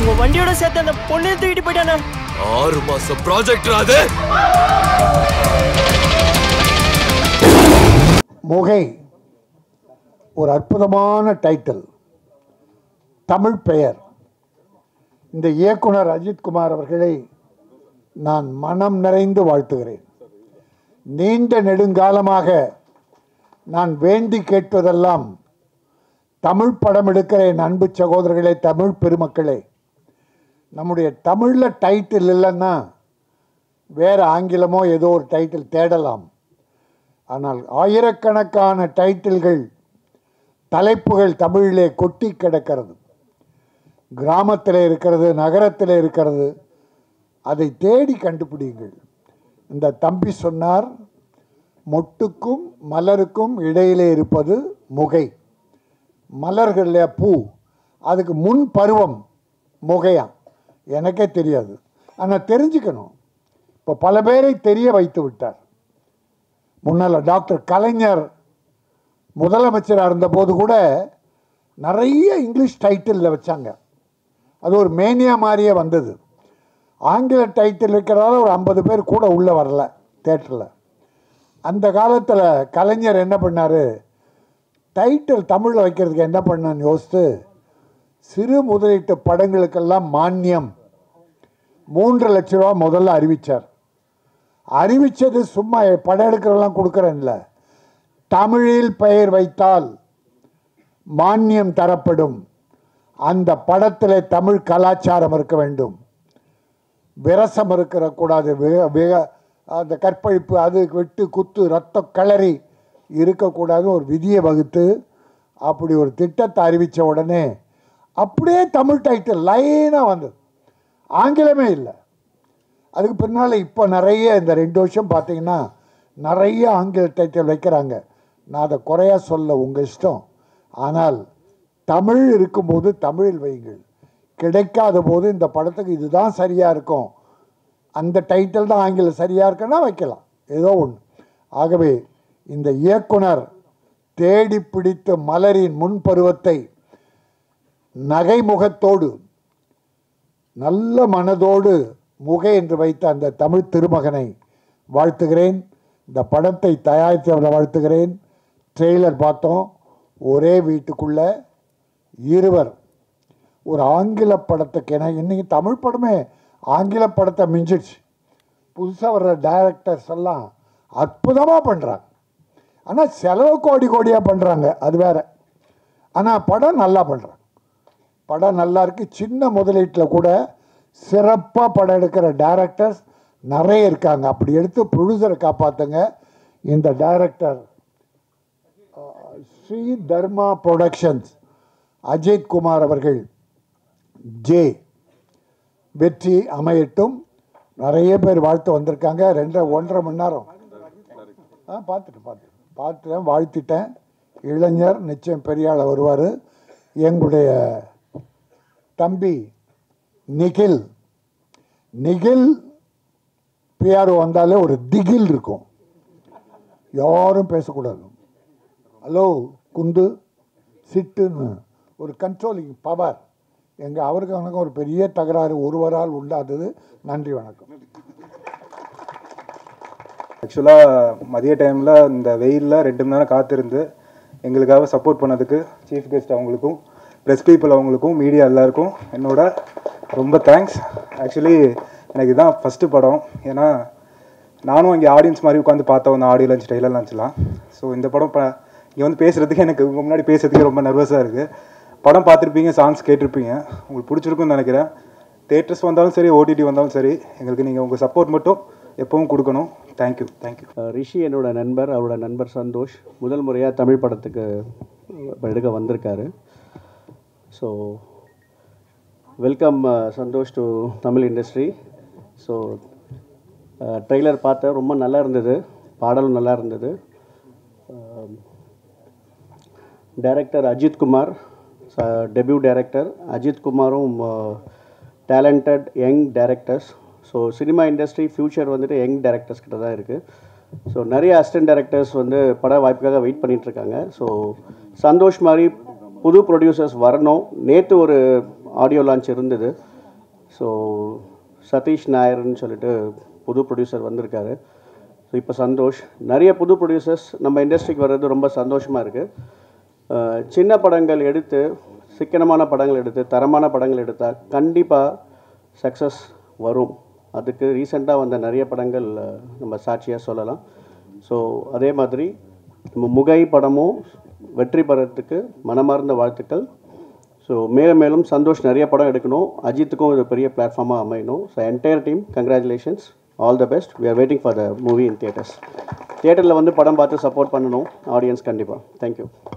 உங்க வண்டியோட சேர்த்து அந்த பொண்ணையும் தூக்கிட்டு போயிட்டானே ஆறு மாசம் ப்ராஜெக்ட் அது முகை ஒரு அற்புதமான டைட்டில் தமிழ் பெயர் இந்த இயக்குனர் அஜித்குமார் அவர்களை நான் மனம் நிறைந்து வாழ்த்துகிறேன் நீண்ட நெடுங்காலமாக நான் வேண்டி கேட்பதெல்லாம் தமிழ் படம் எடுக்கிற என் அன்பு சகோதரர்களே தமிழ் பெருமக்களே நம்முடைய தமிழில் டைட்டில் இல்லைன்னா வேறு ஆங்கிலமோ ஏதோ ஒரு டைட்டில் தேடலாம் ஆனால் ஆயிரக்கணக்கான டைட்டில்கள் தலைப்புகள் தமிழிலே கொட்டி கிடக்கிறது கிராமத்தில் இருக்கிறது நகரத்தில் இருக்கிறது அதை தேடி கண்டுபிடிங்கள் இந்த தம்பி சொன்னார் மொட்டுக்கும் மலருக்கும் இடையிலே இருப்பது முகை மலர்கள்ல பூ அதுக்கு முன் பருவம் முகையா எனக்கே தெரியாது ஆனால் தெரிஞ்சுக்கணும் இப்போ பல பேரை தெரிய வைத்து விட்டார் முன்னால் டாக்டர் கலைஞர் முதலமைச்சராக இருந்தபோது கூட நிறைய இங்கிலீஷ் டைட்டிலில் வச்சாங்க அது ஒரு மேனியா மாதிரியே வந்தது ஆங்கில டைட்டில் வைக்கிறதால ஒரு ஐம்பது பேர் கூட உள்ளே வரல தேட்டரில் அந்த காலத்தில் கலைஞர் என்ன பண்ணார் டைட்டில் தமிழில் வைக்கிறதுக்கு என்ன பண்ணான்னு யோசித்து சிறு முதலீட்டு படங்களுக்கெல்லாம் மானியம் மூன்று லட்ச ரூபா முதல்ல அறிவித்தார் அறிவிச்சது சும்மா படம் எடுக்கிறதெல்லாம் கொடுக்குறேன்ல தமிழில் பெயர் வைத்தால் மானியம் தரப்படும் அந்த படத்தில் தமிழ் கலாச்சாரம் இருக்க வேண்டும் விரசம் இருக்கிற கூடாது விக- விக- அந்த கற்பழிப்பு அது வெட்டு குத்து ரத்தம் களறி இருக்கக்கூடாது ஒரு விதியை வகுத்து அப்படி ஒரு திட்டத்தை அறிவித்த உடனே அப்படியே தமிழ் டைட்டில் லைனாக வந்தது ஆங்கிலமே இல்லை அதுக்கு பின்னால் இப்போ நிறைய இந்த ரெண்டு வருஷம் பார்த்தீங்கன்னா நிறைய ஆங்கில டைட்டில் வைக்கிறாங்க நான் அதை குறையா சொல்ல உங்கள் இஷ்டம் ஆனால் தமிழ் இருக்கும்போது தமிழில் வையுங்கள் கிடைக்காத போது இந்த படத்துக்கு இதுதான் சரியாக இருக்கும் அந்த டைட்டில் தான் ஆங்கிலம் சரியாக இருக்குன்னா வைக்கலாம் ஏதோ ஒன்று ஆகவே இந்த இயக்குனர் தேடி பிடித்த மலரின் முன்பருவத்தை நகைமுகத்தோடு நல்ல மனதோடு முகை என்று வைத்த அந்த தமிழ் திருமகனை வாழ்த்துகிறேன் இந்த படத்தை தயாரித்தவரை வாழ்த்துகிறேன் ட்ரெய்லர் பார்த்தோம் ஒரே வீட்டுக்குள்ள இருவர் ஒரு ஆங்கில படத்துக்கு ஏன்னா இன்னைக்கு தமிழ் படமே ஆங்கில படத்தை மிஞ்சிடுச்சு புதுசாக வர்ற டைரக்டர்ஸ் எல்லாம் அற்புதமாக பண்ணுறாங்க ஆனால் செலவு கோடி கோடியாக பண்ணுறாங்க அது வேற ஆனால் படம் நல்லா பண்ணுறாங்க படம் நல்லா இருக்கு சின்ன முதலீட்டில் கூட சிறப்பாக படம் எடுக்கிற டைரக்டர்ஸ் நிறைய இருக்காங்க அப்படி எடுத்து ப்ரொடியூசரை காப்பாற்றுங்க இந்த டைரக்டர் ஸ்ரீ தர்மா ப்ரொடக்ஷன்ஸ் அஜித் குமார் அவர்கள் ஜே வெற்றி அமையட்டும் நிறைய பேர் வாழ்த்து வந்திருக்காங்க ரெண்டரை ஒன்றரை மணி நேரம் ஆ பார்த்துட்டேன் பார்த்துட்டேன் பார்த்துட்டேன் வாழ்த்திட்டேன் இளைஞர் நிச்சயம் பெரிய ஆள் வருவார் எங்களுடைய தம்பி நிகில் நிகில் பிஆர்ஓ வந்தாலே ஒரு திகில் இருக்கும் யாரும் பேசக்கூடாது ஹலோ குந்து சிட்டுன்னு ஒரு கண்ட்ரோலிங் பவர் எங்கள் அவருக்கு அவனுக்கும் ஒரு பெரிய தகராறு ஒருவரால் உண்டாதது நன்றி வணக்கம் ஆக்சுவலாக மதிய டைமில் இந்த வெயிலில் ரெண்டு மணி நேரம் காத்திருந்து எங்களுக்காக சப்போர்ட் பண்ணதுக்கு சீஃப் கெஸ்ட் அவங்களுக்கும் ப்ரெஸ் பீப்புள் அவங்களுக்கும் மீடியா எல்லாருக்கும் என்னோட ரொம்ப தேங்க்ஸ் ஆக்சுவலி எனக்கு இதுதான் ஃபஸ்ட்டு படம் ஏன்னா நானும் இங்கே ஆடியன்ஸ் மாதிரி உட்காந்து பார்த்தோம் அந்த ஆடியோ லஞ்ச் டெய்லர் லஞ்ச்லாம் ஸோ இந்த படம் ப இங்கே வந்து பேசுகிறதுக்கு எனக்கு உங்க முன்னாடி பேசுறதுக்கு ரொம்ப நர்வஸாக இருக்குது படம் பார்த்துருப்பீங்க சாங்ஸ் கேட்டிருப்பீங்க உங்களுக்கு பிடிச்சிருக்குன்னு நினைக்கிறேன் தேட்டர்ஸ் வந்தாலும் சரி ஓடிடி வந்தாலும் சரி எங்களுக்கு நீங்கள் உங்கள் சப்போர்ட் மட்டும் எப்பவும் கொடுக்கணும் தேங்க்யூ தேங்க்யூ அஹ் ரிஷி என்னோட நண்பர் அவரோட நண்பர் சந்தோஷ் முதல் முறையாக தமிழ் படத்துக்கு இப்போ எடுக்க வந்திருக்காரு so welcome Santhosh to Tamil industry so trailer பார்த்தேன் ரொம்ப நல்லா இருந்தது பாடலும் நல்லா இருந்தது director Ajith Kumar debut director Ajith குமாரும் talented young directors so cinema industry future வந்துட்டு யங் டைரக்டர்ஸ் கிட்ட தான் இருக்குது ஸோ நிறைய அசிஸ்டன்ட் டைரக்டர்ஸ் வந்து பட வாய்ப்புக்காக வெயிட் பண்ணிட்டு இருக்காங்க ஸோ சந்தோஷ் மாதிரி புது ப்ரொடியூசர்ஸ் வரணும் நேற்று ஒரு ஆடியோ லான்ச் இருந்தது ஸோ சதீஷ் நாயர்னு சொல்லிட்டு புது ப்ரொடியூசர் வந்திருக்காரு ஸோ இப்போ சந்தோஷ் நிறைய புது ப்ரொடியூசர்ஸ் நம்ம இண்டஸ்ட்ரிக்கு வர்றது ரொம்ப சந்தோஷமாக இருக்குது சின்ன படங்கள் எடுத்து சிக்கனமான படங்கள் எடுத்து தரமான படங்கள் எடுத்தால் கண்டிப்பாக சக்ஸஸ் வரும் அதுக்கு ரீசெண்டாக வந்த நிறைய படங்கள் அஹ், நம்ம சாட்சியாக சொல்லலாம் ஸோ அதே மாதிரி நம்ம முகை படமும் வெற்றி பெறத்துக்கு மனமார்ந்த வாழ்த்துக்கள் ஸோ மேலும் மேலும் சந்தோஷ் நிறைய படம் எடுக்கணும் அஜித்துக்கும் இது பெரிய பிளாட்ஃபார்மாக அமையணும் so entire team congratulations all the best we are waiting for the movie in theatres தியேட்டரில் வந்து படம் பார்த்து சப்போர்ட் பண்ணணும் ஆடியன்ஸ் கண்டிப்பாக தேங்க்யூ